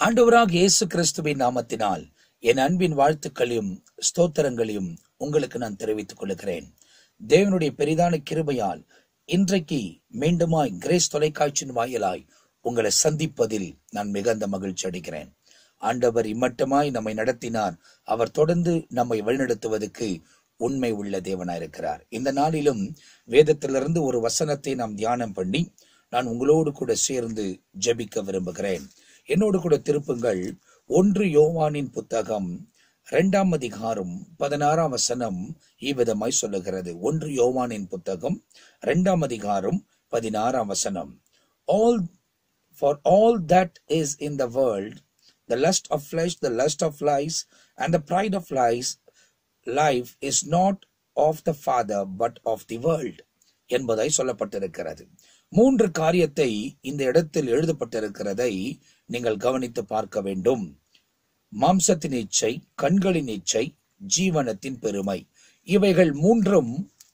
ஆண்டவராக இயேசு கிறிஸ்துவின் நாமத்தினால் என் அன்பின் வாழ்த்துக்களையும் ஸ்தோத்திரங்களையும் உங்களுக்கு நான் தெரிவித்துக் கொள்கிறேன் தேவனுடைய பெரிதான கிருபையால் இன்றைக்கு மீண்டுமாய் கிரேஸ் தொலைக்காட்சியின் வாயிலாய் உங்களை சந்திப்பதில் நான் மிகுந்த மகிழ்ச்சி அடைகிறேன் ஆண்டவர் இம்மட்டமாய் நம்மை நடத்தினார் அவர் தொடர்ந்து நம்மை வழிநடத்துவதற்கு உண்மை உள்ள தேவனாயிருக்கிறார் இந்த நாளிலும் வேதத்திலிருந்து ஒரு வசனத்தை நாம் தியானம் பண்ணி நான் உங்களோடு கூட சேர்ந்து ஜெபிக்க விரும்புகிறேன் என்னோடு கூட திருப்புங்கள் ஒன்று யோவானின் புத்தகம் இரண்டாம் அதிகாரம் பதினாறாம் வசனம் இவ்விதமாய் சொல்லுகிறது ஒன்று யோவானின் புத்தகம் இரண்டாம் அதிகாரம் பதினாறாம் வசனம் all for all that is in the world the lust of flesh the lust of lies and the pride of lies life is not of the father but of the world என்பதாய் சொல்லப்பட்டிருக்கிறது மூன்று காரியத்தை இந்த இடத்தில் எழுதப்பட்டிருக்கிறதை நீங்கள் கவனித்து பார்க்க வேண்டும் மாம்சத்தின் இச்சை கண்களின் இச்சை ஜீவனத்தின் பெருமை இவைகள் மூன்றும்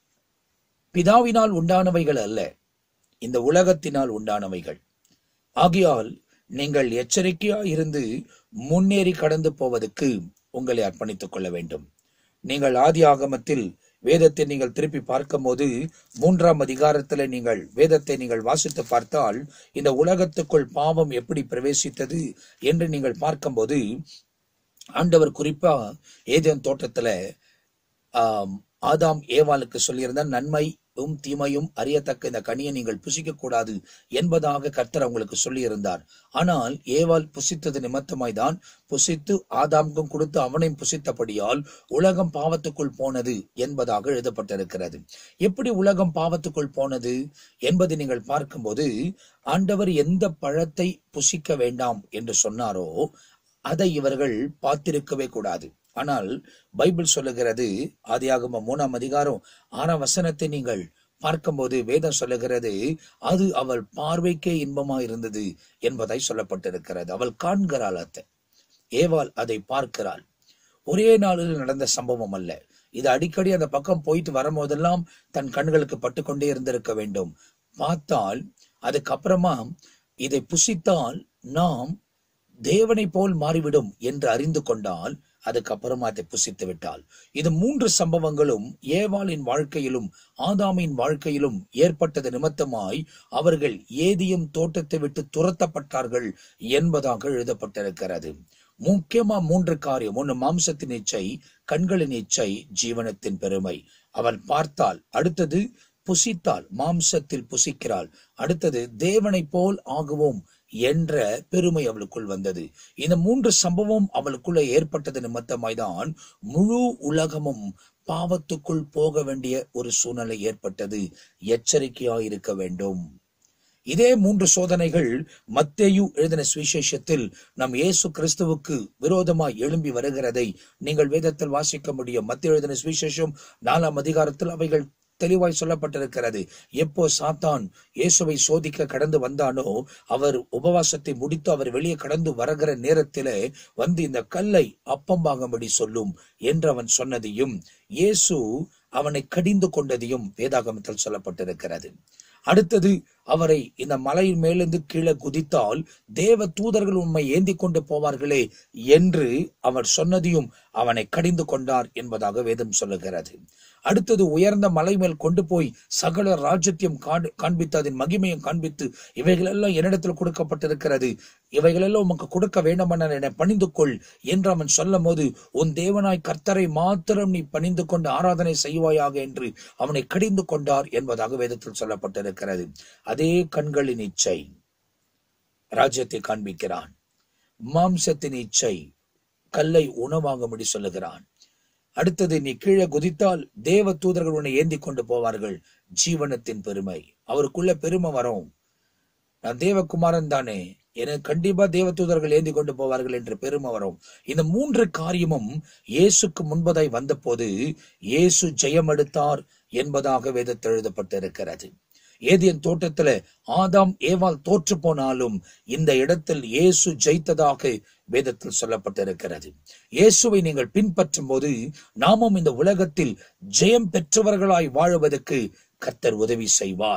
பிதாவினால் உண்டானவைகள் அல்ல இந்த உலகத்தினால் உண்டானவைகள் ஆகையால் நீங்கள் எச்சரிக்கையா இருந்து முன்னேறி கடந்து போவதற்கு உங்களை அர்ப்பணித்துக் கொள்ள வேண்டும் நீங்கள் ஆதி ஆகமத்தில் வேதத்தை நீங்கள் திருப்பி பார்க்கும்போது மூன்றாம் அதிகாரத்துல நீங்கள் வேதத்தை நீங்கள் வாசித்து பார்த்தால் இந்த உலகத்துக்குள் பாவம் எப்படி பிரவேசித்தது என்று நீங்கள் பார்க்கும்போது ஆண்டவர் குறிப்பா ஏதேன் தோட்டத்துல ஆம், ஆதாம் ஏவாளுக்கு சொல்லியிருந்தால் நன்மையும் தீமையும் அறியத்தக்க இந்த கனியை நீங்கள் புசிக்க கூடாது என்பதாக கர்த்தர் அவங்களுக்கு சொல்லியிருந்தார் ஆனால் ஏவாள் புசித்தது நிமித்தமாய் தான் புசித்து ஆதாமுக்கும் கொடுத்து அவனையும் புசித்தபடியால் உலகம் பாவத்துக்குள் போனது என்பதாக எழுதப்பட்டிருக்கிறது எப்படி உலகம் பாவத்துக்குள் போனது என்பதை நீங்கள் பார்க்கும்போது ஆண்டவர் எந்த பழத்தை புசிக்க வேண்டாம் என்று சொன்னாரோ அதை இவர்கள் பார்த்திருக்கவே கூடாது ஆனால் பைபிள் சொல்லுகிறது ஆதியாகமம் மூணாம் அதிகாரம் ஆறாம் வசனத்தை நீங்கள் பார்க்கும்போது வேதம் சொல்லுகிறது அது அவள் பார்வைக்கே இன்பமா இருந்தது என்பதாய் சொல்லப்பட்டிருக்கிறது அவள் காண்கிறாள் அத்தை ஏவாள் அதை பார்க்கிறாள் ஒரே நாளில் நடந்த சம்பவம் அல்ல இது அடிக்கடி அந்த பக்கம் போயிட்டு வரும்போதெல்லாம் தன் கண்களுக்கு பட்டுக்கொண்டே இருந்திருக்க வேண்டும் பார்த்தால் அதுக்கப்புறமா இதை புசித்தால் நாம் தேவனை போல் மாறிவிடும் என்று அறிந்து கொண்டால் அதுக்கப்புறமா அதை புசித்து விட்டால் இது மூன்று சம்பவங்களும் ஏவாளின் வாழ்க்கையிலும் ஆதாமின் வாழ்க்கையிலும் ஏற்பட்டது நிமித்தமாய் அவர்கள் ஏதியும் தோட்டத்தை விட்டு துரத்தப்பட்டார்கள் என்பதாக எழுதப்பட்டிருக்கிறது முக்கியமா மூன்று காரியம் ஒன்று மாம்சத்தின் இச்சை கண்களின் இச்சை ஜீவனத்தின் பெருமை அவள் பார்த்தால் அடுத்தது புசித்தாள் மாம்சத்தில் புசிக்கிறாள் அடுத்தது தேவனை போல் ஆகுவோம் என்ற பெருமை அவளுக்குள் வந்தது இந்த மூன்று சம்பவம் அவளுக்குள்ள ஏற்பட்டது நிமித்தமாய்தான் முழு உலகமும் பாவத்துக்குள் போக வேண்டிய ஒரு சூழ்நிலை ஏற்பட்டது எச்சரிக்கையா இருக்க வேண்டும் இதே மூன்று சோதனைகள் மத்தேயு எழுதின சுவிசேஷத்தில் நம் இயேசு கிறிஸ்துவுக்கு விரோதமாய் எழும்பி வருகிறதை நீங்கள் வேதத்தில் வாசிக்க முடியும் மத்திய எழுதின சுவிசேஷம் நாலாம் அதிகாரத்தில் அவைகள் தெளிவாய் சொல்லப்பட்டிருக்கிறது எப்போ சாத்தான் இயேசுவை சோதிக்க கடந்து வந்தானோ அவர் உபவாசத்தை முடித்து அவர் வெளியே கடந்து வருகிற நேரத்திலே வந்து இந்த கல்லை அப்பம்பாகும்படி சொல்லும் என்று அவன் சொன்னதையும் இயேசு அவனை கடிந்து கொண்டதையும் வேதாகமத்தில் சொல்லப்பட்டிருக்கிறது அடுத்தது அவரை இந்த மலையின் மேலிருந்து கீழே குதித்தால் தேவ தூதர்கள் உண்மை ஏந்தி கொண்டு போவார்களே என்று அவர் சொன்னதையும் அவனை கடிந்து கொண்டார் என்பதாக வேதம் சொல்லுகிறது அடுத்தது உயர்ந்த மலை மேல் கொண்டு போய் சகல ராஜ்யத்தையும் காண்- காண்பித்து அதன் மகிமையும் காண்பித்து இவைகளெல்லாம் என்னிடத்தில் கொடுக்கப்பட்டிருக்கிறது இவைகளெல்லாம் உமக்கு கொடுக்க வேண்டுமென என்னை பணிந்து கொள் என்று அவன் சொல்லும் போது உன் தேவனாய் கர்த்தரை மாத்திரம் நீ பணிந்து கொண்டு ஆராதனை செய்வாயாக என்று அவனை கடிந்து கொண்டார் என்பதாக வேதத்தில் சொல்லப்பட்டிருக்கிறது அதே கண்களின் இச்சை ராஜ்யத்தை காண்பிக்கிறான் மாம்சத்தின் இச்சை கல்லை உணவாகும்படி சொல்லுகிறான் அடுத்தது நீ கீழே குதித்தால் தேவ தூதர்கள் உன்னை ஏந்தி கொண்டு போவார்கள் ஜீவனத்தின் பெருமை அவருக்குள்ள பெருமை வரும் நான் தேவகுமாரன் தானே எனக்கு கண்டிப்பா தேவ தூதர்கள் ஏந்தி கொண்டு போவார்கள் என்று பெருமை வரும் இந்த மூன்று காரியமும் இயேசுக்கு முன்பதாய் வந்தபோது இயேசு ஜெயம் எடுத்தார் என்பதாக வேதத்தில் எழுதப்பட்டிருக்கிறது ஏதியன் தோட்டத்துல ஆதாம் ஏவாள் தோற்று போனாலும் இந்த இடத்தில் இயேசு ஜெயித்ததாக வேதத்தில் சொல்லப்பட்டிருக்கிறது இயேசுவை நீங்கள் பின்பற்றும் போது நாமும் இந்த உலகத்தில் ஜெயம் பெற்றவர்களாய் வாழுவதற்கு கர்த்தர் உதவி செய்வார்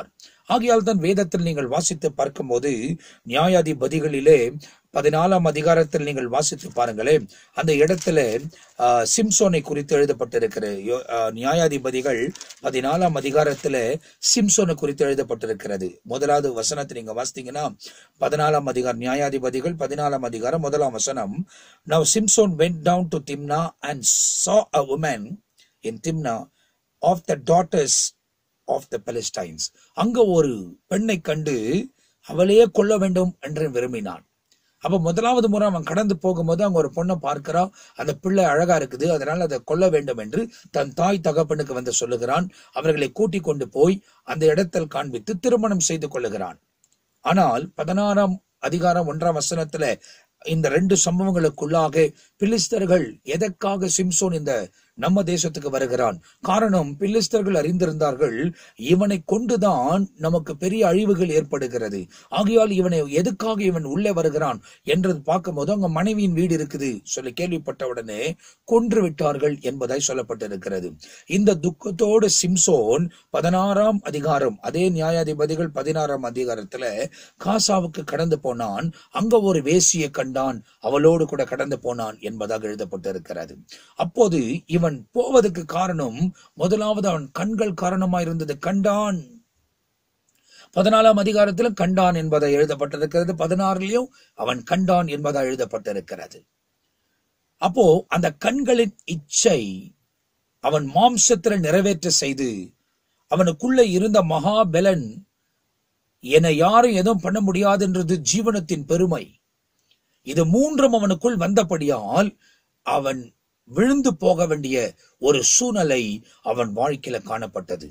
ஆகையால் தான் வேதத்தில் நீங்கள் வாசித்து பார்க்கும்போது நியாயாதிபதிகளிலே பதினாலாம் அதிகாரத்தில் நீங்கள் வாசித்து பாருங்களேன் அந்த இடத்துல ஆஹ், சிம்சோனை குறித்து எழுதப்பட்டிருக்கிற யோ- ஆஹ், நியாயாதிபதிகள் பதினாலாம் அதிகாரத்துல சிம்சோனை குறித்து எழுதப்பட்டிருக்கிறது முதலாவது வசனத்தை நீங்க வாசித்தீங்கன்னா பதினாலாம் அதிகாரம் நியாயாதிபதிகள் பதினாலாம் அதிகாரம் முதலாம் வசனம் Now Simpson went down to Timnah and saw a woman in Timnah of the daughters of the Palestines. அங்க ஒரு பெண்ணை கண்டு அவளையே கொல்ல வேண்டும் என்று விரும்பினான் அப்ப முதலாவது முறை அவன் கடந்து போகும்போது அங்க ஒரு பொண்ணை பார்க்கிறான் அந்த பிள்ளை அழகா இருக்குது அதனால அதை கொல்ல வேண்டும் என்று தன் தாய் தகப்பனுக்கு வந்து சொல்லுகிறான் அவர்களை கூட்டிக் கொண்டு போய் அந்த இடத்தில் காண்பித்து திருமணம் செய்து கொள்ளுகிறான் ஆனால் பதினாறாம் அதிகாரம் ஒன்றாம் வசனத்துல இந்த ரெண்டு சம்பவங்களுக்குள்ளாக பிலிஸ்தர்கள் எதற்காக சிம்சோன் இந்த நம்ம தேசத்துக்கு வருகிறான் காரணம் பிலிஸ்தர்கள் அறிந்திருந்தார்கள் இவனை கொண்டுதான் நமக்கு பெரிய அழிவுகள் ஏற்படுகிறது ஆகையால் இவனை எதுக்காக இவன் உள்ளே வருகிறான் என்று பார்க்கும்போது அங்க மனைவியின் வீடு இருக்குது சொல்லி கேள்விப்பட்ட உடனே கொன்று விட்டார்கள் என்பதாய் சொல்லப்பட்டிருக்கிறது இந்த துக்கத்தோடு சிம்சோன் பதினாறாம் அதிகாரம் அதே நியாயாதிபதிகள் பதினாறாம் அதிகாரத்துல காசாவுக்கு கடந்து போனான் அங்க ஒரு வேசியை கண்டான் அவளோடு கூட கடந்து போனான் என்பதாக எழுதப்பட்டிருக்கிறது அப்போது இவன் போவதற்கு காரணம் முதலாவது அவன் கண்கள் காரணமாய் இருந்தது கண்டான் பதினாலாம் அதிகாரத்திலும் கண்டான் என்பதை எழுதப்பட்டிருக்கிறது பதினாறுலயும் அவன் கண்டான் என்பதாக எழுதப்பட்டிருக்கிறது அப்போ அந்த கண்களின் இச்சை அவன் மாம்சத்துல நிறைவேற்ற செய்து அவனுக்குள்ள இருந்த மகாபலன் என்னை யாரும் எதுவும் பண்ண முடியாதுன்றது ஜீவனத்தின் பெருமை இது மூன்றும் அவனுக்குள் வந்தபடியால் அவன் விழுந்து போக வேண்டிய ஒரு சூழ்நிலை அவன் வாழ்க்கையில காணப்பட்டது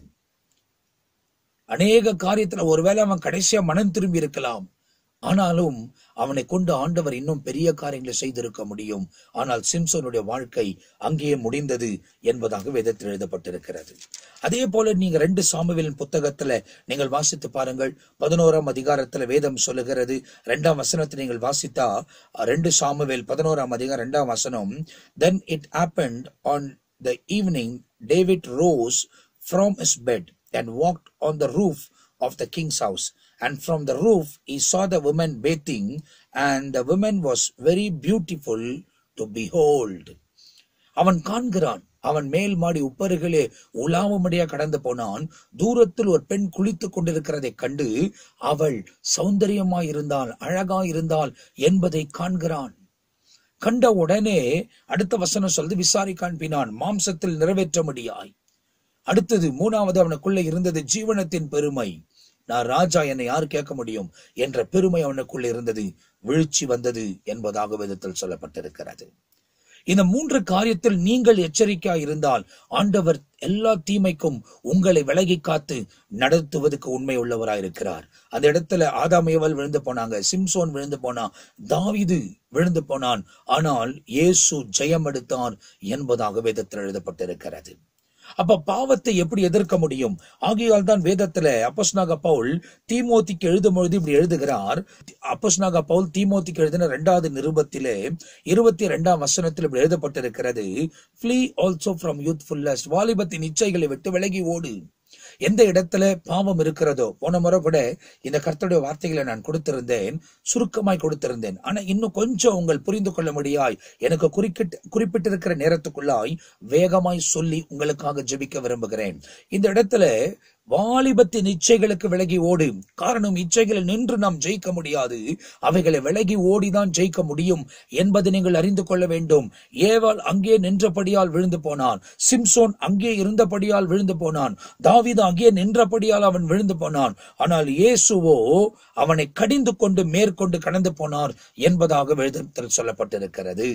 அநேக காரியத்துல ஒருவேளை அவன் கடைசியா மனம் திரும்பி இருக்கலாம் ஆனாலும் அவனை கொண்டு ஆண்டவர் இன்னும் பெரிய காரியங்களை செய்திருக்க முடியும் ஆனால் சிம்சோனுடைய வாழ்க்கை அங்கேயே முடிந்தது என்பதாக வேதத்தில் எழுதப்பட்டிருக்கிறது அதே போல நீங்க ரெண்டு சாமுவேலின் புத்தகத்துல நீங்கள் வாசித்து பாருங்கள் பதினோராம் அதிகாரத்துல வேதம் சொல்லுகிறது ரெண்டாம் வசனத்தை நீங்கள் வாசித்தா ரெண்டு சாமுவேல் பதினோராம் அதிகாரம் ரெண்டாம் வசனம் then it happened on the evening david rose from his bed and walked on the roof of the king's house and from the roof he saw the woman bathing and the woman was very beautiful to behold அவன் காண்கிறான் அவன் மேல் மாடி உப்பருகளே உலாவும்படியா கடந்து போனான் தூரத்தில் ஒரு பெண் குளித்துக் கொண்டிருக்கிறதை கண்டு அவள் சௌந்தரியமாய் இருந்தாள் அழகாய் இருந்தாள் என்பதை காண்கிறான் கண்ட உடனே அடுத்த வசனம் சொல்து விசாரி காண்பினான் மாம்சத்தில் நிறைவேற்ற முடியாய் அடுத்தது மூணாவது அவனுக்குள்ள இருந்தது ஜீவனத்தின் பெருமை நான் ராஜா என்னை யார் கேட்க முடியும் என்ற பெருமை அவனுக்குள்ள இருந்தது வீழ்ச்சி வந்தது என்பதாக விதத்தில் சொல்லப்பட்டிருக்கிறது இந்த மூன்று காரியத்தில் நீங்கள் எச்சரிக்கையா இருந்தால் ஆண்டவர் எல்லா தீமைக்கும் உங்களை விலகி காத்து நடத்துவதற்கு உண்மை உள்ளவராயிருக்கிறார் அந்த இடத்துல ஆதாமேவல் விழுந்து போனாங்க சிம்சோன் விழுந்து போனான் தாவிது விழுந்து போனான் ஆனால் இயேசு ஜெயம் எடுத்தார் என்பதாக வேதத்தில் எழுதப்பட்டிருக்கிறது அப்ப பாவத்தை எப்படி எதிர்க்க முடியும் ஆகையால் தான் வேதத்துல அப்பஸ்நாக பவுல் தீமோத்திக்கு எழுதும் பொழுது இப்படி எழுதுகிறார் அப்பஸ்நாக பவுல் தீமோத்திக்கு எழுதின இரண்டாவது நிருபத்திலே இருபத்தி இரண்டாம் வசனத்தில் இப்படி எழுதப்பட்டிருக்கிறது ஃப்ளீ ஆல்சோ ஃப்ரம் யூத்ஃபுல்லஸ் வாலிபத்தின் இச்சைகளை விட்டு விலகி ஓடு எந்த இடத்துல பாவம் இருக்கிறதோ போன முறை கூட இந்த கர்த்தருடைய வார்த்தைகளை நான் கொடுத்திருந்தேன் சுருக்கமாய் கொடுத்திருந்தேன் ஆனா இன்னும் கொஞ்சம் உங்கள் புரிந்து கொள்ள முடியாய் எனக்கு குறிப்பிட்டு குறிப்பிட்டிருக்கிற நேரத்துக்குள்ளாய் வேகமாய் சொல்லி உங்களுக்காக ஜெபிக்க விரும்புகிறேன் இந்த இடத்துல வாலிபத்தின் இச்சைகளுக்கு விலகி ஓடு காரணம் இச்சைகளை நின்று நாம் ஜெயிக்க முடியாது அவைகளை விலகி ஓடிதான் ஜெயிக்க முடியும் என்பதை நீங்கள் அறிந்து கொள்ள வேண்டும் ஏவாள் அங்கே நின்றபடியால் விழுந்து போனான் சிம்சோன் அங்கே இருந்தபடியால் விழுந்து போனான் தாவீது அங்கே நின்றபடியால் அவன் விழுந்து போனான் ஆனால் இயேசுவோ அவனை கடிந்து கொண்டு மேற்கொண்டு கடந்து போனார் என்பதாக வேதத்தில் சொல்லப்பட்டிருக்கிறது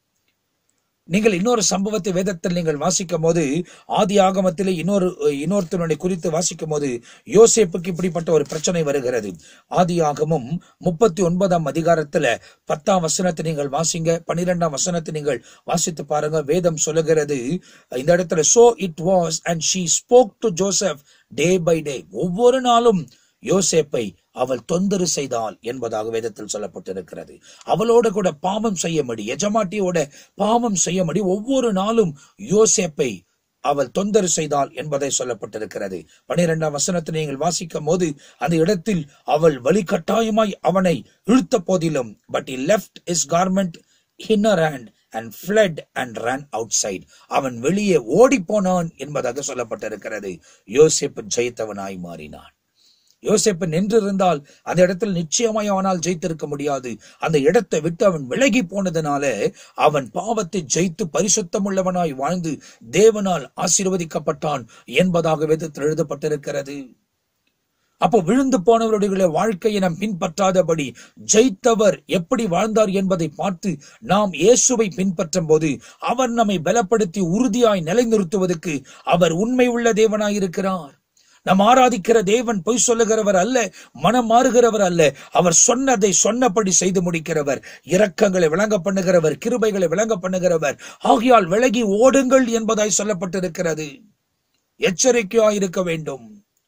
நீங்கள் இன்னொரு சம்பவத்தை வேதத்தில் நீங்கள் வாசிக்கும் போது ஆதி ஆகமத்திலே இன்னொரு இன்னொருத்தனுடைய குறித்து வாசிக்கும் போது யோசேப்புக்கு இப்படிப்பட்ட ஒரு பிரச்சனை வருகிறது ஆதி ஆகமும் முப்பத்தி ஒன்பதாம் அதிகாரத்துல பத்தாம் வசனத்தை நீங்கள் வாசிங்க பன்னிரெண்டாம் வசனத்தை நீங்கள் வாசித்து பாருங்க வேதம் சொல்லுகிறது இந்த இடத்துல so it was and she spoke to Joseph day by day ஒவ்வொரு நாளும் யோசேப்பை அவள் தொந்தரு செய்தாள் என்பதாக வேதத்தில் சொல்லப்பட்டிருக்கிறது அவளோட கூட பாவம் செய்யும்படி எஜமாட்டியோட பாவம் செய்யும்படி ஒவ்வொரு நாளும் யோசேப்பை அவள் தொந்தரவு செய்தாள் என்பதை சொல்லப்பட்டிருக்கிறது பனிரெண்டாம் வசனத்தை நீங்கள் வாசிக்கும் போது அந்த இடத்தில் அவள் வலிகட்டாயமாய் அவனை இழுத்த போதிலும் but he left his garment in her hand and fled and ran outside அவன் வெளியே ஓடிப் போனான் என்பதாக சொல்லப்பட்டிருக்கிறது யோசேப்பு ஜெயித்தவனாய் மாறினான் யோசேப்பு நின்றிருந்தால் அந்த இடத்தில் நிச்சயமாய் அவனால் ஜெயித்திருக்க முடியாது அந்த இடத்தை விட்டு அவன் விலகி போனதுனால அவன் பாவத்தை ஜெயித்து பரிசுத்தம் உள்ளவனாய் வாழ்ந்து தேவனால் ஆசீர்வதிக்கப்பட்டான் என்பதாக வேதத்தில் எழுதப்பட்டிருக்கிறது அப்போ விழுந்து போனவருடைய வாழ்க்கையை நாம் பின்பற்றாதபடி ஜெயித்தவர் எப்படி வாழ்ந்தார் என்பதை பார்த்து நாம் இயேசுவை பின்பற்றும் போது அவர் நம்மை பலப்படுத்தி உறுதியாய் நிலைநிறுத்துவதற்கு அவர் உண்மை உள்ள தேவனாய் இருக்கிறார் நாம் ஆராதிக்கிற தேவன் பொய் சொல்லுகிறவர் அல்ல மனம் மாறுகிறவர் அல்ல அவர் சொன்னதை சொன்னபடி செய்து முடிக்கிறவர் இரக்கங்களை விளங்க பண்ணுகிறவர் கிருபைகளை விளங்க பண்ணுகிறவர் ஆகையால் விலகி ஓடுங்கள் என்பதாய் சொல்லப்பட்டிருக்கிறது எச்சரிக்கையாய் இருக்க வேண்டும்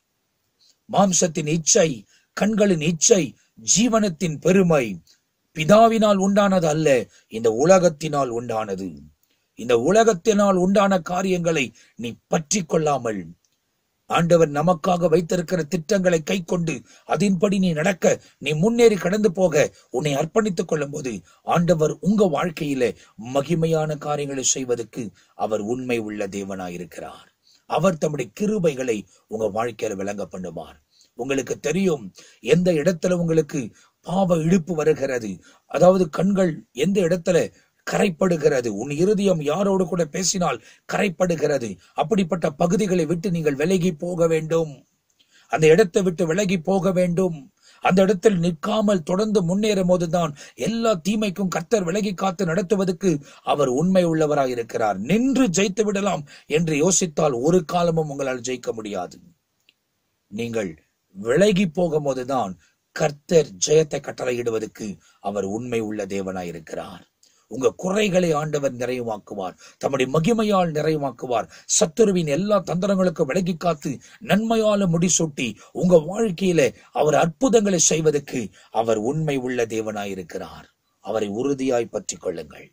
மாம்சத்தின் இச்சை கண்களின் இச்சை ஜீவனத்தின் பெருமை பிதாவினால் உண்டானது அல்ல இந்த உலகத்தினால் உண்டானது இந்த உலகத்தினால் உண்டான காரியங்களை நீ பற்றி கொள்ளாமல் ஆண்டவர் நமக்காக வைத்திருக்கிற திட்டங்களை கை கொண்டு அதன்படி நீ நடக்க நீ முன்னேறி கடந்து போக உன்னை அர்ப்பணித்துக் கொள்ளும் போது ஆண்டவர் உங்க வாழ்க்கையில மகிமையான காரியங்களை செய்வதற்கு அவர் உண்மை உள்ள தேவனாயிருக்கிறார் அவர் தம்முடைய கிருபைகளை உங்க வாழ்க்கையில விளங்க பண்ணுவார் உங்களுக்கு தெரியும் எந்த இடத்துல உங்களுக்கு பாவ இழுப்பு வருகிறது அதாவது கண்கள் எந்த இடத்துல கரைப்படுகிறது உன் இருதயம் யாரோடு கூட பேசினால் கரைப்படுகிறது அப்படிப்பட்ட பகுதிகளை விட்டு நீங்கள் விலகி போக வேண்டும் அந்த இடத்தை விட்டு விலகி போக வேண்டும் அந்த இடத்தில் நிற்காமல் தொடர்ந்து முன்னேறும் போதுதான் எல்லா தீமைக்கும் கர்த்தர் விலகி காத்து நடத்துவதற்கு அவர் உண்மை உள்ளவராய் இருக்கிறார் நின்று ஜெயித்து விடலாம் என்று யோசித்தால் ஒரு காலமும் உங்களால் ஜெயிக்க முடியாது நீங்கள் விலகி போகும் போதுதான் கர்த்தர் ஜெயத்தை கட்டளையிடுவதற்கு அவர் உண்மை உள்ள தேவனாய் இருக்கிறார் உங்க குறைகளை ஆண்டவர் நிறைவாக்குவார் தம்முடைய மகிமையால் நிறைவாக்குவார் சத்துருவின் எல்லா தந்திரங்களுக்கும் விலகி காத்து நன்மையால முடிசூட்டி உங்க வாழ்க்கையில அவர் அற்புதங்களை செய்வதற்கு அவர் உண்மை உள்ள தேவனாயிருக்கிறார் அவரை உறுதியாய் பற்றி கொள்ளுங்கள்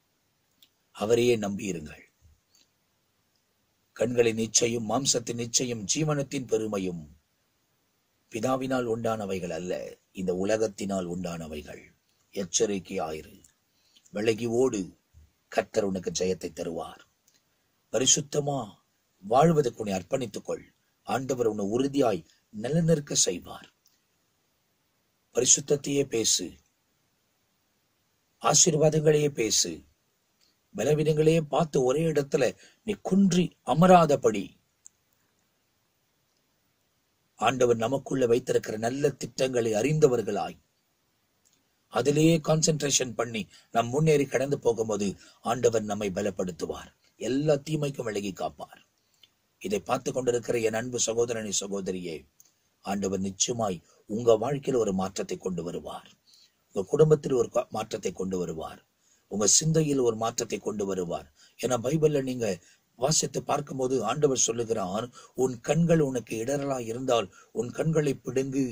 அவரையே நம்பியிருங்கள் கண்களின் நிச்சயம் மாம்சத்தின் நிச்சயம் ஜீவனத்தின் பெருமையும் பிதாவினால் உண்டானவைகள் அல்ல இந்த உலகத்தினால் உண்டானவைகள் எச்சரிக்கையாயிரு விலகி ஓடு கர்த்தர் உனக்கு ஜெயத்தை தருவார் பரிசுத்தமா வாழ்வதற்கு உன்னை அர்ப்பணித்துக் கொள் ஆண்டவர் உன்னை உறுதியாய் நிலநிற்க செய்வார் பரிசுத்தத்தையே பேசு ஆசீர்வாதங்களையே பேசு பலவீனங்களையே பார்த்து ஒரே இடத்துல நீ குன்றி அமராதபடி ஆண்டவர் நமக்குள்ள வைத்திருக்கிற நல்ல திட்டங்களை அறிந்தவர்களாய் அதிலேயே கான்சென்ட்ரேஷன் பண்ணி நம் முன்னேறி கடந்து போகும்போது ஆண்டவர் நம்மை பலப்படுத்துவார் எல்லா தீமைக்கும் விலகி காப்பார் இதை பார்த்து கொண்டிருக்கிற என் அன்பு சகோதரனை சகோதரியே ஆண்டவர் நிச்சயமாய் உங்க வாழ்க்கையில் ஒரு மாற்றத்தை கொண்டு வருவார் உங்க குடும்பத்தில் ஒரு கா- மாற்றத்தை கொண்டு வருவார் உங்க சிந்தையில் ஒரு மாற்றத்தை கொண்டு வருவார் ஏன்னா பைபிள்ல நீங்க வாசித்து பார்க்கும்போது ஆண்டவர் சொல்லுகிறார் உன் கண்கள் உனக்கு இடரலா இருந்தால் உன் கண்களை பிடுங்கு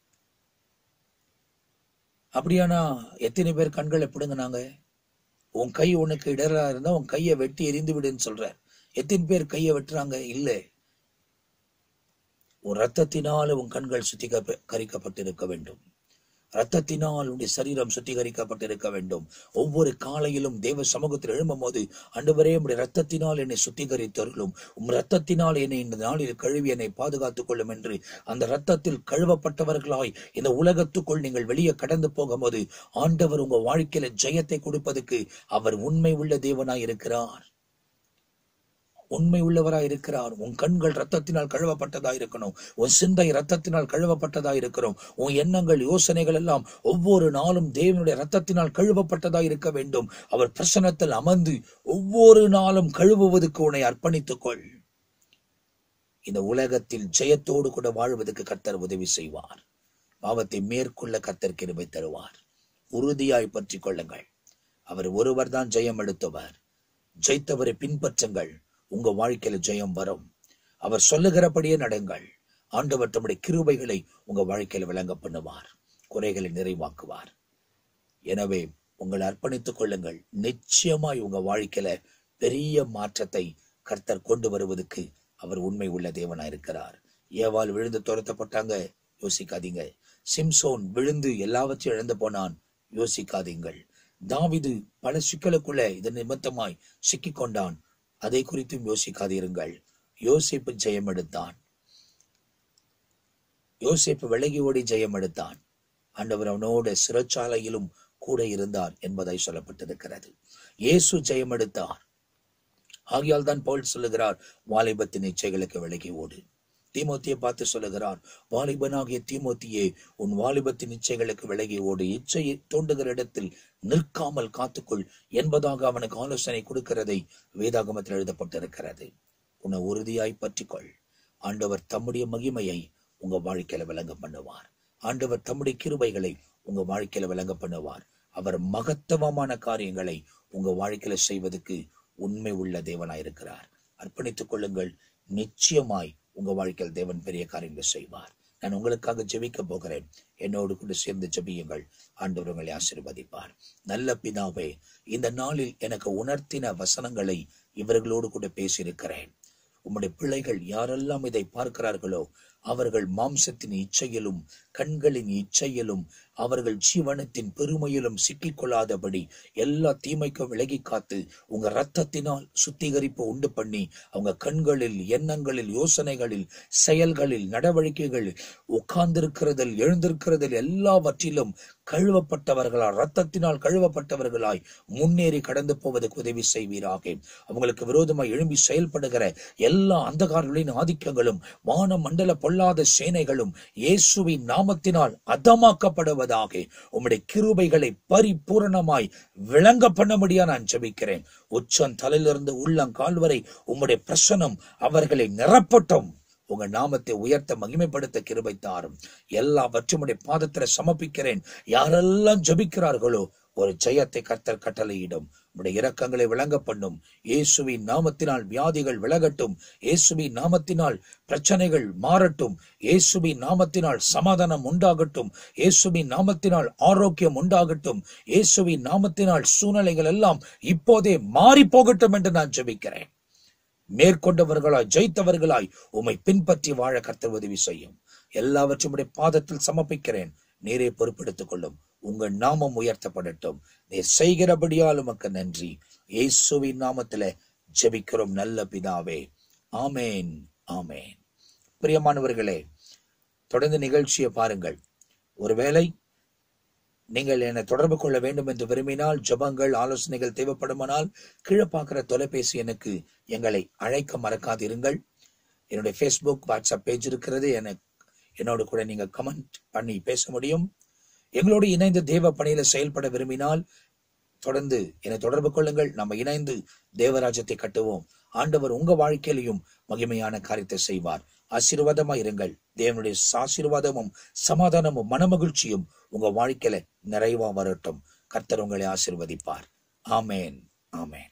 அப்படியானா எத்தனை பேர் கண்களை பிடுங்கினாங்க உன் கை உனக்கு இடரா இருந்தா உன் கையை வெட்டி எரிந்து விடுன்னு சொல்ற எத்தனை பேர் கையை வெட்டுறாங்க இல்ல உன் ரத்தத்தினால உன் கண்கள் சுத்திகரிக்கப்பட்டிருக்க வேண்டும் ரத்தத்தினால் உன்னுடைய சரீரம் சுத்திகரிக்கப்பட்டிருக்க வேண்டும் ஒவ்வொரு காலையிலும் தேவ சமூகத்தில் எழும்பும் போது அன்றுவரே உடைய ரத்தத்தினால் என்னை சுத்திகரித்தருளும் உம் ரத்தத்தினால் என்னை இந்த நாளில் கழுவி என்னை பாதுகாத்துக் கொள்ளும் என்று அந்த ரத்தத்தில் கழுவப்பட்டவர்களாய் இந்த உலகத்துக்குள் நீங்கள் வெளியே கடந்து போகும்போது ஆண்டவர் உங்க வாழ்க்கையில ஜெயத்தை கொடுப்பதற்கு அவர் உண்மை உள்ள தேவனாய் இருக்கிறார் உண்மை உள்ளவராய் இருக்கிறார் உன் கண்கள் ரத்தத்தினால் கழுவப்பட்டதா இருக்கணும் உன் சிந்தை ரத்தத்தினால் கழுவப்பட்டதா இருக்கணும் உன் எண்ணங்கள் யோசனைகள் எல்லாம் ஒவ்வொரு நாளும் தேவனுடைய ரத்தத்தினால் கழுவப்பட்டதா இருக்க வேண்டும் அவர் பிரசனத்தில் அமர்ந்து ஒவ்வொரு நாளும் கழுவுவதற்கு உன்னை அர்ப்பணித்துக் கொள் இந்த உலகத்தில் ஜெயத்தோடு கூட வாழ்வதற்கு கர்த்தர் உதவி செய்வார் பாவத்தை மேற்கொள்ள கர்த்தர் கிருபை தருவார் உறுதியாய் பற்றிக் கொள்ளுங்கள் அவர் ஒருவர் தான் ஜெயம் எடுத்தவர் ஜெயித்தவரை பின்பற்றுங்கள் உங்க வாழ்க்கையில ஜெயம் வரும் அவர் சொல்லுகிறபடியே நடங்கள் ஆண்டவர் தம்முடைய கிருபைகளை உங்க வாழ்க்கையில விளங்க பண்ணுவார் குறைகளை நிறைவாக்குவார் எனவே உங்களை அர்ப்பணித்துக் கொள்ளுங்கள் நிச்சயமாய் உங்க வாழ்க்கையில பெரிய மாற்றத்தை கர்த்தர் கொண்டு வருவதற்கு அவர் உண்மை உள்ள தேவனா இருக்கிறார் ஏவாள் விழுந்து துரத்தப்பட்டாங்க யோசிக்காதீங்க சிம்சோன் விழுந்து எல்லாவற்றையும் இழந்து போனான் யோசிக்காதீங்கள் தாவிது பல சிக்கலுக்குள்ள இதன் நிமித்தமாய் சிக்கிக் கொண்டான் அதை குறித்தும் யோசிக்காதீருங்கள் யோசிப்பு ஜெயம் எடுத்தான் யோசிப்பு விலகி ஓடி ஜெயம் எடுத்தான் ஆண்டவர் அவனோட சிறைச்சாலையிலும் கூட இருந்தார் என்பதை சொல்லப்பட்டிருக்கிறது இயேசு ஜெயம் எடுத்தார் ஆகியால் தான் பவுல் சொல்லுகிறார் வாலிபத்தின் இச்சைகளுக்கு விலகி ஓடு தீமோத்தியை பார்த்து சொல்லுகிறார் வாலிபனாகிய தீமோத்தியே உன் வாலிபத்தின் இச்சைகளுக்கு விலகி ஓடு இச்சையை தோண்டுகிற இடத்தில் நிற்காமல் காத்துக்கொள் என்பதாக அவனுக்கு ஆலோசனை கொடுக்கிறதை வேதாகமத்தில் எழுதப்பட்டிருக்கிறது உன்னை உறுதியாய் பற்றிக்கொள் ஆண்டவர் தம்முடைய மகிமையை உங்க வாழ்க்கையில விளங்க பண்ணுவார் ஆண்டவர் தம்முடைய கிருபைகளை உங்க வாழ்க்கையில விளங்க பண்ணுவார் அவர் மகத்துவமான காரியங்களை உங்க வாழ்க்கையில செய்வதற்கு உண்மை உள்ள தேவனாயிருக்கிறார் அர்ப்பணித்துக் கொள்ளுங்கள் நிச்சயமாய் உங்க வாழ்க்கையில் தேவன் பெரிய காரியங்களை செய்வார் நான் உங்களுக்காக ஜெபிக்க போகிறேன் என்னோடு கூட சேர்ந்து ஜெபியுங்கள் ஆண்டவர் உங்களை ஆசீர்வதிப்பார் நல்ல பிதாவே இந்த நாளில் எனக்கு உணர்த்தின வசனங்களை இவர்களோடு கூட பேசியிருக்கிறேன் உம்முடைய பிள்ளைகள் யாரெல்லாம் இதை பார்க்கிறார்களோ அவர்கள் மாம்சத்தின் இச்சையிலும் கண்களின் இச்சையிலும் அவர்கள் ஜீவனத்தின் பெருமையிலும் சிக்கிக்கொள்ளாதபடி எல்லா தீமைக்கும் விலகி காத்து உங்க ரத்தத்தினால் சுத்திகரிப்பு உண்டு பண்ணி அவங்க கண்களில் எண்ணங்களில் யோசனைகளில் செயல்களில் நடவடிக்கைகளில் உட்கார்ந்திருக்கிறதில் எழுந்திருக்கிறதில் எல்லாவற்றிலும் கழுவப்பட்டவர்களாய் ரத்தத்தினால் கழுவப்பட்டவர்களாய் முன்னேறி கடந்து போவதற்கு உதவி செய்வீராக அவங்களுக்கு விரோதமாய் எழும்பி செயல்படுகிற எல்லா அந்தகாரர்களின் ஆதிக்கங்களும் வான மண்டல பொல்லாத சேனைகளும் இயேசுவின் நாமத்தினால் அதமாக்கப்படுவதாக உம்முடைய கிருபைகளை பரிபூரணமாய் விளங்க பண்ணும்படியா நான் ஜெபிக்கிறேன் உச்சம் தலையிலிருந்து உள்ளங்கால் வரை உம்முடைய பிரசனம் அவர்களை நிரப்பட்டும் உங்க நாமத்தை உயர்த்த மகிமைப்படுத்த கிருபை தாரும் எல்லாவற்றும் உடைய பாதத்துல சமர்ப்பிக்கிறேன் யாரெல்லாம் ஜெபிக்கிறார்களோ ஒரு ஜெயத்தை கர்த்தர் கட்டளையிடும் உடைய இரக்கங்களை விளங்க பண்ணும் இயேசுவின் நாமத்தினால் வியாதிகள் விலகட்டும் இயேசுவின் நாமத்தினால் பிரச்சனைகள் மாறட்டும் இயேசுவின் நாமத்தினால் சமாதானம் உண்டாகட்டும் இயேசுவின் நாமத்தினால் ஆரோக்கியம் உண்டாகட்டும் இயேசுவின் நாமத்தினால் சூழ்நிலைகள் எல்லாம் இப்போதே மாறி போகட்டும் என்று நான் ஜெபிக்கிறேன் மேற்கொண்டவர்களாய் ஜெயித்தவர்களாய் உம்மை பின்பற்றி வாழ கர்த்தர் உதவி செய்யும் எல்லாவற்றையும் உடைய பாதத்தில் சமர்ப்பிக்கிறேன் நீரே பொறுப்பெடுத்துக் கொள்ளும் உங்கள் நாமம் உயர்த்தப்படட்டும் நீர் செய்கிறபடியால் உமக்கு நன்றி இயேசுவின் நாமத்தில ஜெபிக்கிறோம் நல்ல பிதாவே ஆமேன் ஆமேன் பிரியமானவர்களே தொடர்ந்து நிகழ்ச்சியை பாருங்கள் ஒருவேளை நீங்கள் என்னை தொடர்பு கொள்ள வேண்டும் என்று விரும்பினால் ஜபங்கள் ஆலோசனைகள் தேவைப்படுமானால் கீழே பார்க்கிற தொலைபேசி எனக்கு எங்களை அழைக்க மறக்காதிருங்கள் என்னுடைய ஃபேஸ்புக் வாட்ஸ்அப் பேஜ் இருக்கிறது என என்னோடு கூட நீங்க கமெண்ட் பண்ணி பேச முடியும் எங்களோடு இணைந்து தேவ பணியில செயல்பட விரும்பினால் தொடர்ந்து என்னை தொடர்பு கொள்ளுங்கள் நம்ம இணைந்து தேவராஜ்யத்தை கட்டுவோம் ஆண்டவர் உங்க வாழ்க்கையிலையும் மகிமையான காரியத்தை செய்வார் ஆசீர்வாதமா இருங்கள் தேவனுடைய ஆசீர்வாதமும் சமாதானமும் மனமகிழ்ச்சியும் உங்க வாழ்க்கையில நிறைவா வரட்டும் கர்த்தர் உங்களை ஆசீர்வதிப்பார் ஆமேன் ஆமேன்